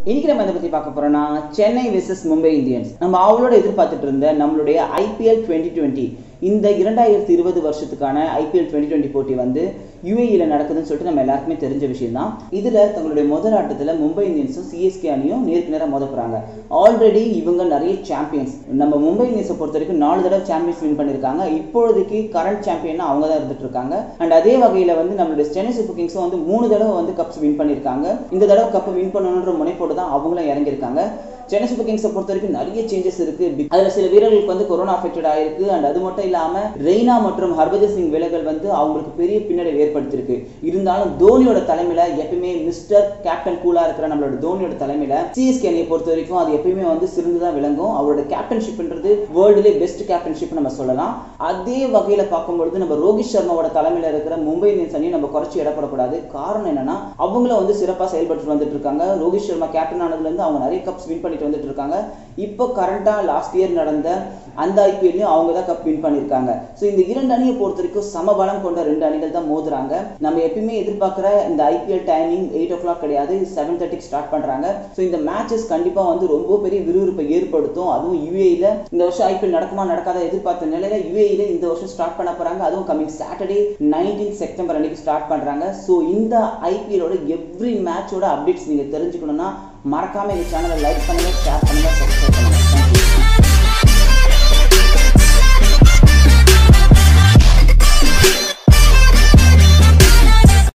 இன்னைக்கு நம்ம எதை பத்தி பார்க்க போறோம்னா சென்னை வெர்சஸ் மும்பை இந்தியன்ஸ் நம்ம அவளோட எதிர்பார்த்துட்டு இருந்த நம்மளுடைய ஐபிஎல் டுவெண்ட்டி டுவெண்ட்டி இந்த இரண்டாயிரத்தி இருபது வருஷத்துக்கான ஐபிஎல் டுவெண்ட்டி டுவெண்ட்டி போட்டி வந்து யுஏஇல நடக்குதுன்னு சொல்லிட்டு நம்ம எல்லாருக்குமே தெரிஞ்ச விஷயம் தான் இதுல தங்களுடைய முதல் ஆட்டத்துல மும்பை இந்தியன்ஸும் சிஎஸ்கே அணியும் நேருக்கு நேராக மோத போறாங்க ஆல்ரெடி இவங்க நிறைய சாம்பியன்ஸ் நம்ம மும்பை இந்தியன்ஸை பொறுத்த வரைக்கும் நாலு தடவை சாம்பியன்ஸ் வின் பண்ணிருக்காங்க இப்பொழுதைக்கு கரண்ட் சாம்பியன் அவங்க தான் இருந்துட்டு இருக்காங்க அண்ட் அதே வகையில வந்து நம்மளுடைய சென்னை சூப்பர் கிங்ஸும் வந்து மூணு தடவை வந்து கப்ஸ் வின் பண்ணிருக்காங்க இந்த தடவை கப் வின் பண்ணணுன்ற முனைப்போடு தான் அவங்களும் இறங்கியிருக்காங்க சென்னை சூப்பர் கிங்ஸை பொறுத்த வரைக்கும் நிறைய சேஞ்சஸ் இருக்கு அதுல சில வீரர்களுக்கு வந்து கொரோனா அஃபெக்டட் ஆயிருக்கு அண்ட் அது மட்டும் இல்லாம ரெய்னா மற்றும் ஹர்பஜன் சிங் விலகல் வந்து அவங்களுக்கு பெரிய பின்னடை ஏற்படுத்திருக்கு இருந்தாலும் தோனியோட தலைமையில எப்பயுமே மிஸ்டர் கேப்டன் கூலா இருக்கிற நம்மளோட தோனியோட தலைமையில சிஎஸ்கே அணியை பொறுத்த வரைக்கும் அது எப்பயுமே வந்து சிறந்துதான் விளங்கும் அவரோட கேப்டன்ஷிப்ன்றது வேர்ல்டுலே பெஸ்ட் கேப்டன்ஷிப் நம்ம சொல்லலாம் அதே வகையில பார்க்கும்பொழுது நம்ம ரோஹித் சர்மாவோட தலைமையில இருக்கிற மும்பை இந்தியன்ஸ் அணியை நம்ம குறைச்சி இடப்படக்கூடாது காரணம் என்னன்னா அவங்கள வந்து சிறப்பா செயல்பட்டு வந்துட்டு இருக்காங்க ரோஹித் சர்மா கேப்டன் ஆனதுல இருந்து அவங்க நிறைய கப்ஸ் வின் பண்ணிட்டு வந்துட்டு இருக்காங்க இப்போ கரண்டா லாஸ்ட் இயர் நடந்த அந்த ஐபிஎல்லையும் அவங்க தான் கப் வின் பண்ணியிருக்காங்க ஸோ இந்த இரண்டு அணியை பொறுத்த வரைக்கும் சமபலம் கொண்ட ரெண்டு அணிகள் தான் மோதுறாங்க நம்ம எப்பயுமே எதிர்பார்க்குற இந்த IPL timing eight o'clock கிடையாது செவன் தேர்ட்டிக்கு ஸ்டார்ட் பண்றாங்க ஸோ இந்த மேட்சஸ் கண்டிப்பா வந்து ரொம்ப பெரிய விறுவிறுப்பை ஏற்படுத்தும் அதுவும் யுஏஇல இந்த வருஷம் ஐபிஎல் நடக்குமா நடக்காத எதிர்பார்த்த நிலையில யுஏஇல இந்த வருஷம் ஸ்டார்ட் பண்ண போறாங்க அதுவும் கமிங் சாட்டர்டே நைன்டீன் செப்டம்பர் அன்னைக்கு ஸ்டார்ட் பண்றாங்க ஸோ இந்த ஐபிஎலோட எவ்ரி மேட்சோட அப்டேட்ஸ் நீங்க தெரிஞ்சுக்கணும்னா மறக்காம எங்க சேனலை லைக் பண்ணுங்க ஷேர் பண்ணுங்க சப்ஸ்கிரைப் பண்ணுங்க தேங்க்யூ